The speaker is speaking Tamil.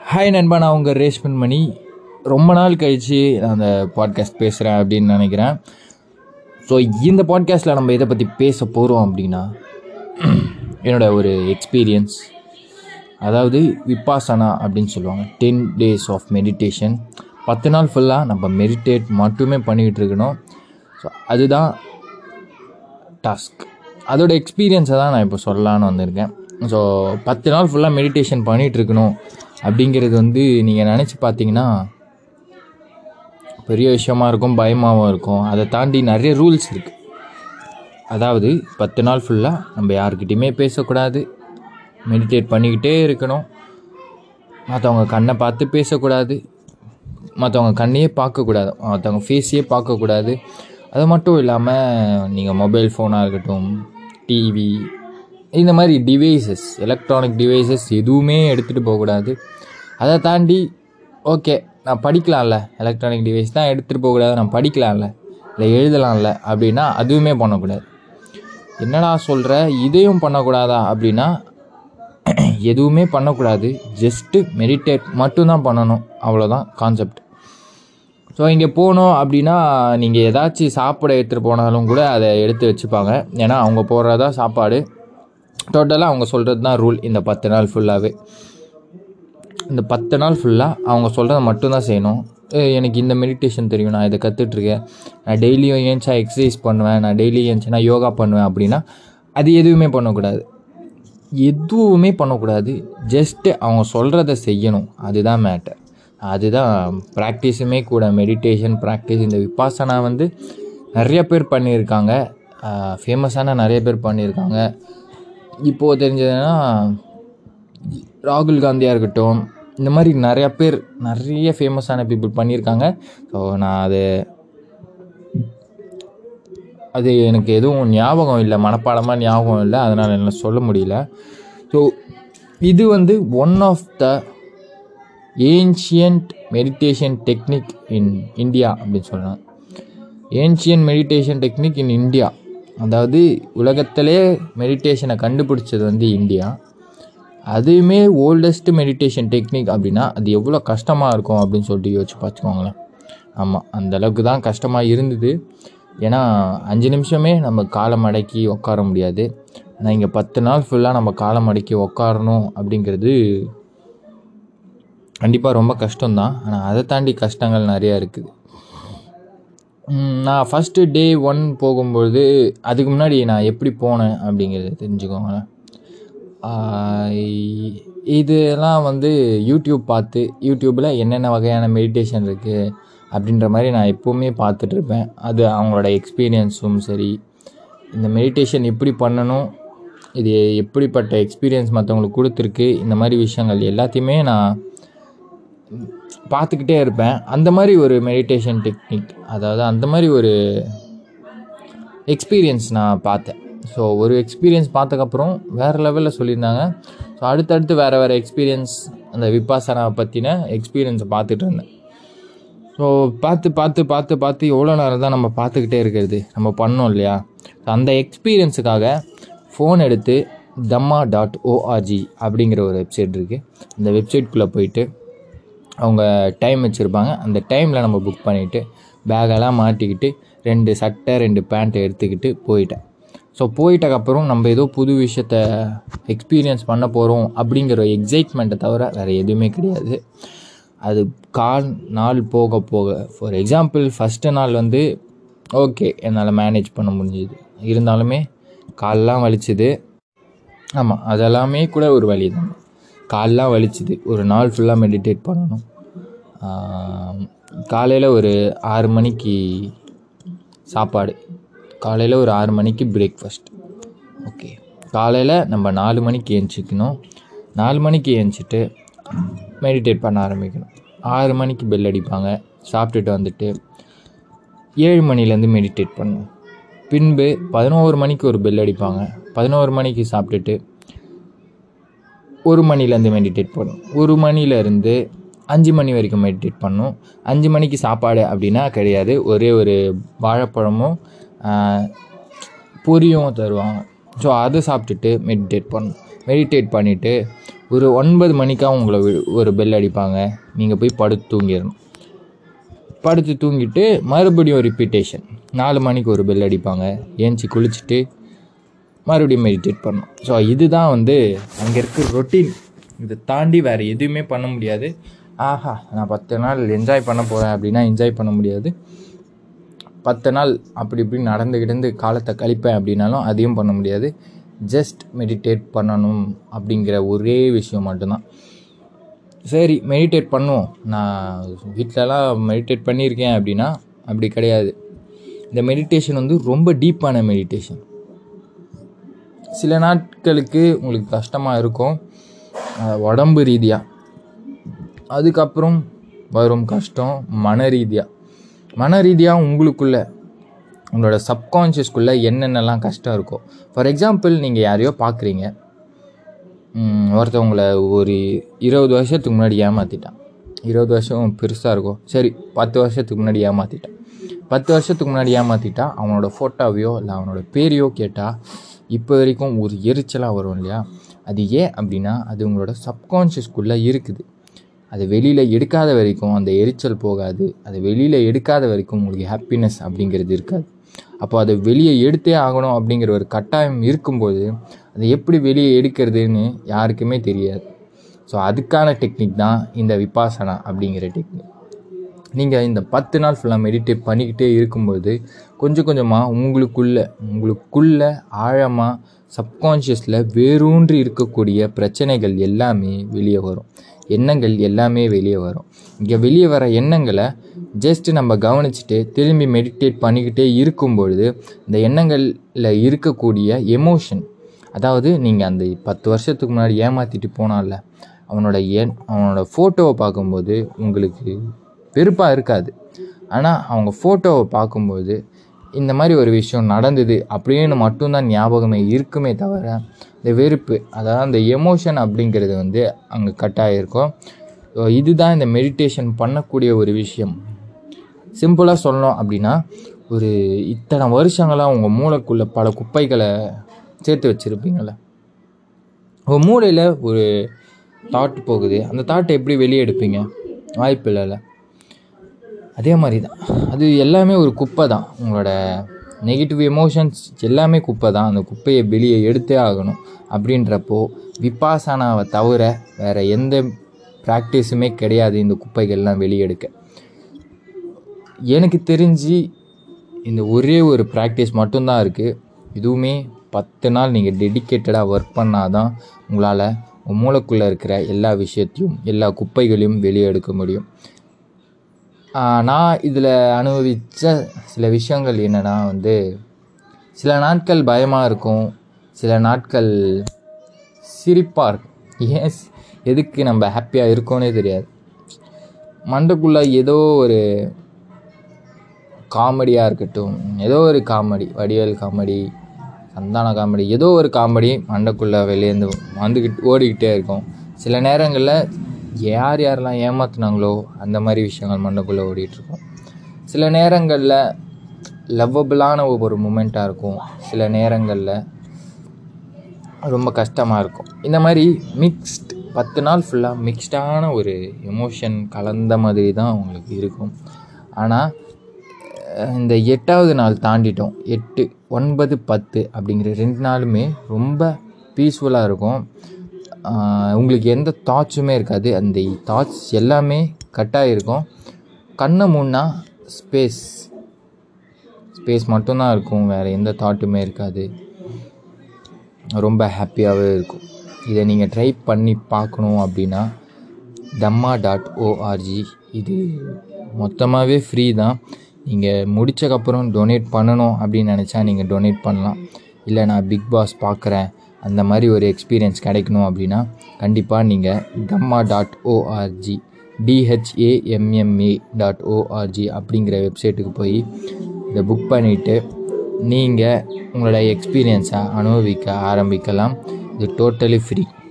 ஹாய் நண்பா நான் உங்கள் ரேஷ்மன் மணி ரொம்ப நாள் கழித்து நான் அந்த பாட்காஸ்ட் பேசுகிறேன் அப்படின்னு நினைக்கிறேன் ஸோ இந்த பாட்காஸ்ட்டில் நம்ம இதை பற்றி பேச போகிறோம் அப்படின்னா என்னோட ஒரு எக்ஸ்பீரியன்ஸ் அதாவது விப்பாசனா அப்படின்னு சொல்லுவாங்க டென் டேஸ் ஆஃப் மெடிடேஷன் பத்து நாள் ஃபுல்லாக நம்ம மெடிடேட் மட்டுமே பண்ணிக்கிட்டு இருக்கணும் ஸோ அதுதான் டாஸ்க் அதோட எக்ஸ்பீரியன்ஸை தான் நான் இப்போ சொல்லலான்னு வந்திருக்கேன் ஸோ பத்து நாள் ஃபுல்லாக மெடிடேஷன் பண்ணிகிட்டு இருக்கணும் அப்படிங்கிறது வந்து நீங்கள் நினச்சி பார்த்தீங்கன்னா பெரிய விஷயமா இருக்கும் பயமாகவும் இருக்கும் அதை தாண்டி நிறைய ரூல்ஸ் இருக்குது அதாவது பத்து நாள் ஃபுல்லாக நம்ம யாருக்கிட்டையுமே பேசக்கூடாது மெடிடேட் பண்ணிக்கிட்டே இருக்கணும் மற்றவங்க கண்ணை பார்த்து பேசக்கூடாது மற்றவங்க கண்ணையே பார்க்கக்கூடாது மற்றவங்க ஃபேஸையே பார்க்கக்கூடாது அது மட்டும் இல்லாமல் நீங்கள் மொபைல் ஃபோனாக இருக்கட்டும் டிவி இந்த மாதிரி டிவைசஸ் எலக்ட்ரானிக் டிவைசஸ் எதுவுமே எடுத்துகிட்டு போகக்கூடாது அதை தாண்டி ஓகே நான் படிக்கலாம்ல எலக்ட்ரானிக் டிவைஸ் தான் எடுத்துகிட்டு போகக்கூடாது நான் படிக்கலாம்ல இல்லை எழுதலாம்ல அப்படின்னா அதுவுமே பண்ணக்கூடாது என்னடா சொல்கிற இதையும் பண்ணக்கூடாதா அப்படின்னா எதுவுமே பண்ணக்கூடாது ஜஸ்ட்டு மெடிடேட் மட்டும்தான் பண்ணணும் அவ்வளோதான் கான்செப்ட் ஸோ இங்கே போனோம் அப்படின்னா நீங்கள் ஏதாச்சும் சாப்பிட எடுத்துகிட்டு போனாலும் கூட அதை எடுத்து வச்சுப்பாங்க ஏன்னா அவங்க போடுறதா சாப்பாடு டோட்டலாக அவங்க சொல்கிறது தான் ரூல் இந்த பத்து நாள் ஃபுல்லாகவே இந்த பத்து நாள் ஃபுல்லாக அவங்க சொல்கிறத மட்டும்தான் செய்யணும் ஏய், எனக்கு இந்த மெடிடேஷன் தெரியும் நான் இதை கற்றுட்ருக்கேன் நான் டெய்லியும் ஏன்ச்சா எக்ஸசைஸ் பண்ணுவேன் நான் டெய்லி ஏன்ச்சுனா யோகா பண்ணுவேன் அப்படின்னா அது எதுவுமே பண்ணக்கூடாது எதுவுமே பண்ணக்கூடாது ஜஸ்ட்டு அவங்க சொல்கிறத செய்யணும் அதுதான் மேட்டர் அதுதான் ப்ராக்டிஸுமே கூட மெடிடேஷன் ப்ராக்டிஸ் இந்த விபாசனா வந்து நிறைய பேர் பண்ணியிருக்காங்க ஃபேமஸான நிறைய பேர் பண்ணியிருக்காங்க இப்போது தெரிஞ்சதுன்னா ராகுல் காந்தியாக இருக்கட்டும் இந்த மாதிரி நிறையா பேர் நிறைய ஃபேமஸான பீப்புள் பண்ணியிருக்காங்க ஸோ நான் அது அது எனக்கு எதுவும் ஞாபகம் இல்லை மனப்பாடமாக ஞாபகம் இல்லை அதனால் என்னால் சொல்ல முடியல ஸோ இது வந்து one of the ancient meditation technique in India அப்படின்னு சொல்லலாம் ancient meditation technique in India அதாவது உலகத்திலே மெடிடேஷனை கண்டுபிடிச்சது வந்து இந்தியா அதுவுமே ஓல்டஸ்ட் மெடிடேஷன் டெக்னிக் அப்படின்னா அது எவ்வளோ கஷ்டமாக இருக்கும் அப்படின்னு சொல்லிட்டு யோசிச்சு பார்த்துக்கோங்களேன் ஆமாம் அந்த அளவுக்கு தான் கஷ்டமாக இருந்தது ஏன்னா அஞ்சு நிமிஷமே நம்ம காலை மடக்கி உட்கார முடியாது ஆனால் இங்கே பத்து நாள் ஃபுல்லாக நம்ம காலை மடக்கி உட்காரணும் அப்படிங்கிறது கண்டிப்பாக ரொம்ப கஷ்டம்தான் ஆனால் அதை தாண்டி கஷ்டங்கள் நிறையா இருக்குது ம், நான் ஃபஸ்ட்டு டே ஒன் போகும்பொழுது அதுக்கு முன்னாடி நான் எப்படி போனேன் அப்படிங்கிறத தெரிஞ்சுக்கோங்களேன் ஆஹ் இ- இதெல்லாம் வந்து யூடியூப் பார்த்து யூடியூப்பில் என்னென்ன வகையான மெடிடேஷன் இருக்குது அப்படின்ற மாதிரி நான் எப்போவுமே பார்த்துட்ருப்பேன் அது அவங்களோட எக்ஸ்பீரியன்ஸும் சரி இந்த மெடிடேஷன் எப்படி பண்ணணும் இது எப்படிப்பட்ட எக்ஸ்பீரியன்ஸ் மற்றவங்களுக்கு கொடுத்துருக்கு இந்த மாதிரி விஷயங்கள் எல்லாத்தையுமே நான் பார்த்துக்கிட்டே இருப்பேன் அந்த மாதிரி ஒரு மெடிடேஷன் டெக்னிக் அதாவது அந்த மாதிரி ஒரு எக்ஸ்பீரியன்ஸ் நான் பார்த்தேன் ஸோ ஒரு எக்ஸ்பீரியன்ஸ் பார்த்ததுக்கப்புறம் வேறு லெவலில் சொல்லியிருந்தாங்க ஸோ அடுத்தடுத்து வேறு வேறு எக்ஸ்பீரியன்ஸ் அந்த விபாசனா பற்றின எக்ஸ்பீரியன்ஸை பார்த்துட்டு இருந்தேன் ஸோ பார்த்து பார்த்து பார்த்து பார்த்து எவ்வளோ நேரம் தான் நம்ம பார்த்துக்கிட்டே இருக்கிறது நம்ம பண்ணோம் இல்லையா ஸோ அந்த எக்ஸ்பீரியன்ஸுக்காக ஃபோன் எடுத்து தம்மா டாட் ஓஆர்ஜி அப்படிங்கிற ஒரு வெப்சைட் இருக்குது அந்த வெப்சைட்குள்ளே போயிட்டு அவங்க டைம் வச்சுருப்பாங்க அந்த டைமில் நம்ம புக் பண்ணிவிட்டு பேகெல்லாம் மாட்டிக்கிட்டு ரெண்டு சட்டை ரெண்டு பேண்ட்டை எடுத்துக்கிட்டு போயிட்டேன் ஸோ போயிட்டக்கப்புறம் நம்ம ஏதோ புது விஷயத்த எக்ஸ்பீரியன்ஸ் பண்ண போகிறோம் அப்படிங்கிற எக்ஸைட்மெண்ட்டை தவிர வேறு எதுவுமே கிடையாது அது கால் நாள் போக போக ஃபார் எக்ஸாம்பிள் ஃபஸ்ட்டு நாள் வந்து ஓகே என்னால் மேனேஜ் பண்ண முடிஞ்சுது இருந்தாலுமே கால்லாம் வலிச்சுது ஆமாம் அதெல்லாமே கூட ஒரு வழி தான் கால்லாம் வலிச்சுது ஒரு நாள் ஃபுல்லாக மெடிடேட் பண்ணணும் காலையில் ஒரு ஆறு மணிக்கு சாப்பாடு காலையில் ஒரு ஆறு மணிக்கு பிரேக்ஃபாஸ்ட் ஓகே காலையில் நம்ம நாலு மணிக்கு ஏஞ்சிக்கணும் நாலு மணிக்கு ஏஞ்சிட்டு மெடிடேட் பண்ண ஆரம்பிக்கணும் ஆறு மணிக்கு பெல் அடிப்பாங்க சாப்பிட்டுட்டு வந்துட்டு ஏழு மணிலேருந்து மெடிடேட் பண்ணணும் பின்பு பதினோரு மணிக்கு ஒரு பெல் அடிப்பாங்க பதினோரு மணிக்கு சாப்பிட்டுட்டு ஒரு மணிலேருந்து மெடிடேட் பண்ணணும் ஒரு மணிலேருந்து அஞ்சு மணி வரைக்கும் மெடிடேட் பண்ணணும் அஞ்சு மணிக்கு சாப்பாடு அப்படின்னா கிடையாது ஒரே ஒரு வாழைப்பழமும் ஆஹ், பொரியும் தருவாங்க ஸோ அதை சாப்பிட்டுட்டு மெடிடேட் பண்ணணும் மெடிடேட் பண்ணிவிட்டு ஒரு ஒன்பது மணிக்காக உங்களை வி- ஒரு பெல் அடிப்பாங்க நீங்கள் போய் படுத்து தூங்கிடணும் படுத்து தூங்கிட்டு மறுபடியும் ரிப்பீட்டேஷன் நாலு மணிக்கு ஒரு பெல் அடிப்பாங்க ஏஞ்சி குளிச்சுட்டு மறுபடியும் மெடிடேட் பண்ணணும் ஸோ இதுதான் வந்து அங்கே இருக்க ரொட்டீன் இதை தாண்டி வேறு எதுவுமே பண்ண முடியாது ஆஹா நான் பத்து நாள் என்ஜாய் பண்ண போகிறேன் அப்படின்னா என்ஜாய் பண்ண முடியாது பத்து நாள் அப்படி இப்படி நடந்து கிடந்து காலத்தை கழிப்பேன் அப்படின்னாலும் அதையும் பண்ண முடியாது ஜஸ்ட் மெடிடேட் பண்ணணும் அப்படிங்கிற ஒரே விஷயம் மட்டும்தான் சரி மெடிடேட் பண்ணுவோம் நான் வீட்டிலலாம் மெடிடேட் பண்ணியிருக்கேன் அப்படின்னா அப்படி கிடையாது இந்த மெடிடேஷன் வந்து ரொம்ப டீப்பான மெடிடேஷன் சில நாட்களுக்கு உங்களுக்கு கஷ்டமாக இருக்கும் அஹ் உடம்பு ரீதியாக அதுக்கப்புறம் வரும் கஷ்டம் மன ரீதியாக மன ரீதியாக உங்களுக்குள்ள உங்களோட சப்கான்ஷியஸ்குள்ளே என்னென்னலாம் கஷ்டம் இருக்கோ ஃபார் எக்ஸாம்பிள் நீங்கள் யாரையோ பார்க்குறீங்க ஒருத்தவங்கள ஒரு இருபது வருஷத்துக்கு முன்னாடி ஏமாற்றிட்டான் இருபது வருஷம் பெருசாக இருக்கும் சரி பத்து வருஷத்துக்கு முன்னாடி ஏமாற்றிட்டான் பத்து வருஷத்துக்கு முன்னாடி ஏமாற்றிட்டா அவனோட ஃபோட்டோவையோ இல்லை அவனோட பேரையோ கேட்டால் இப்போ வரைக்கும் ஒரு எரிச்சலாக வரும் இல்லையா அது ஏன் அப்படின்னா அது உங்களோட சப்கான்ஷியஸ்குள்ளே இருக்குது அது வெளியில் எடுக்காத வரைக்கும் அந்த எரிச்சல் போகாது அதை வெளியில் எடுக்காத வரைக்கும் உங்களுக்கு ஹாப்பினஸ் அப்படிங்கிறது இருக்காது அப்போ அதை வெளியே எடுத்தே ஆகணும் அப்படிங்கிற ஒரு கட்டாயம் இருக்கும்போது அதை எப்படி வெளியே எடுக்கிறதுன்னு யாருக்குமே தெரியாது ஸோ அதுக்கான டெக்னிக் தான் இந்த விபாசனா அப்படிங்கிற டெக்னிக் நீங்கள் இந்த பத்து நாள் ஃபுல்லாக மெடிடேட் பண்ணிக்கிட்டே இருக்கும்போது கொஞ்சம் கொஞ்சமாக உங்களுக்குள்ள உங்களுக்குள்ள ஆழமாக சப்கான்ஷியஸில் வேரூன்றி இருக்கக்கூடிய பிரச்சனைகள் எல்லாமே வெளியே வரும் எண்ணங்கள் எல்லாமே வெளியே வரும் இங்கே வெளியே வர எண்ணங்களை ஜஸ்ட் நம்ம கவனிச்சுட்டு திரும்பி மெடிடேட் பண்ணிக்கிட்டே இருக்கும்பொழுது இந்த எண்ணங்களில் இருக்கக்கூடிய எமோஷன் அதாவது நீங்கள் அந்த பத்து வருஷத்துக்கு முன்னாடி ஏமாற்றிட்டு போனால அவனோட எண் அவனோட ஃபோட்டோவை பார்க்கும்போது உங்களுக்கு வெறுப்பாக இருக்காது ஆனால் அவங்க ஃபோட்டோவை பார்க்கும்போது இந்த மாதிரி ஒரு விஷயம் நடந்தது அப்படின்னு மட்டும்தான் ஞாபகமே இருக்குமே தவிர இந்த வெறுப்பு அதாவது அந்த எமோஷன் அப்படிங்கிறது வந்து அங்கே கட் ஆகிருக்கும் ஸோ இதுதான் இந்த மெடிடேஷன் பண்ணக்கூடிய ஒரு விஷயம் சிம்பிளாக சொல்லணும் அப்படின்னா ஒரு இத்தனை வருஷங்களாக உங்கள் மூளைக்குள்ளே பல குப்பைகளை சேர்த்து வச்சுருப்பீங்கள உங்கள் மூளையில் ஒரு தாட் போகுது அந்த தாட்டை எப்படி வெளியே எடுப்பீங்க வாய்ப்பு இல்லைல்ல அதே மாதிரி தான் அது எல்லாமே ஒரு குப்பை தான் உங்களோட நெகட்டிவ் எமோஷன்ஸ் எல்லாமே குப்பை தான் அந்த குப்பையை வெளியே எடுத்தே ஆகணும் அப்படின்றப்போ விபாசனாவை தவிர வேறு எந்த ப்ராக்டிஸுமே கிடையாது இந்த குப்பைகள்லாம் வெளியே எடுக்க எனக்கு தெரிஞ்சு இந்த ஒரே ஒரு ப்ராக்டிஸ் மட்டும்தான் இருக்குது இதுவுமே பத்து நாள் நீங்கள் டெடிக்கேட்டடாக ஒர்க் பண்ணால் தான் உங்களால் உங்கள் மூளைக்குள்ளே இருக்கிற எல்லா விஷயத்தையும் எல்லா குப்பைகளையும் வெளியே எடுக்க முடியும் ஆஹ் நான் இதில் அனுபவித்த சில விஷயங்கள் என்னென்னா வந்து சில நாட்கள் பயமாக இருக்கும் சில நாட்கள் சிரிப்பாக இருக்கும் ஏன் ஸ்- எதுக்கு நம்ம ஹாப்பியாக இருக்கோன்னே தெரியாது மண்டைக்குள்ளே ஏதோ ஒரு காமெடியாக இருக்கட்டும் ஏதோ ஒரு comedy Vadivel comedy Santhana comedy ஏதோ ஒரு காமெடி மண்டைக்குள்ளே வெளியேந்து வந்துக்கிட்டு ஓடிக்கிட்டே இருக்கும் சில நேரங்களில் யார் யாரெல்லாம் ஏமாத்துனாங்களோ அந்த மாதிரி விஷயங்கள் மண்டைக்குள்ளே ஓடிட்டுருக்கும் சில நேரங்களில் லவ்வபிளான ஒரு மூமெண்ட்டாக இருக்கும் சில நேரங்களில் ரொம்ப கஷ்டமாக இருக்கும் இந்த மாதிரி மிக்ஸ்ட் பத்து நாள் ஃபுல்லாக மிக்ஸ்டான ஒரு எமோஷன் கலந்த மாதிரி தான் உங்களுக்கு இருக்கும் ஆனால் அஹ், இந்த எட்டாவது நாள் தாண்டிட்டோம் எட்டு ஒன்பது பத்து அப்படிங்கிற ரெண்டு நாளுமே ரொம்ப பீஸ்ஃபுல்லாக இருக்கும் ஆஹ், உங்களுக்கு எந்த தாட்ஸுமே இருக்காது அந்த தாட்ஸ் எல்லாமே கட்டாக இருக்கும் கண்ணை மூடினா ஸ்பேஸ் ஸ்பேஸ் மட்டும்தான் இருக்கும் வேறு எந்த தாட்டுமே இருக்காது ரொம்ப ஹாப்பியாகவே இருக்கும் இதை நீங்கள் ட்ரை பண்ணி பார்க்கணும் அப்படின்னா தம்மா டாட் ஓஆர்ஜி இது மொத்தமாகவே ஃப்ரீ தான் நீங்கள் முடிச்சக்கப்புறம் டொனேட் பண்ணணும் அப்படின்னு நினச்சா நீங்கள் டொனேட் பண்ணலாம் இல்லை நான் பிக் பாஸ் பார்க்குறேன் அந்த மாதிரி ஒரு எக்ஸ்பீரியன்ஸ் கிடைக்கணும் அப்படின்னா கண்டிப்பாக நீங்கள் Dhamma dot ORG DHAMMA dot ORG அப்படிங்கிற வெப்சைட்டுக்கு போய் இதை புக் பண்ணிவிட்டு நீங்கள் உங்களோட எக்ஸ்பீரியன்ஸை அனுபவிக்க ஆரம்பிக்கலாம் இது டோட்டலி ஃப்ரீ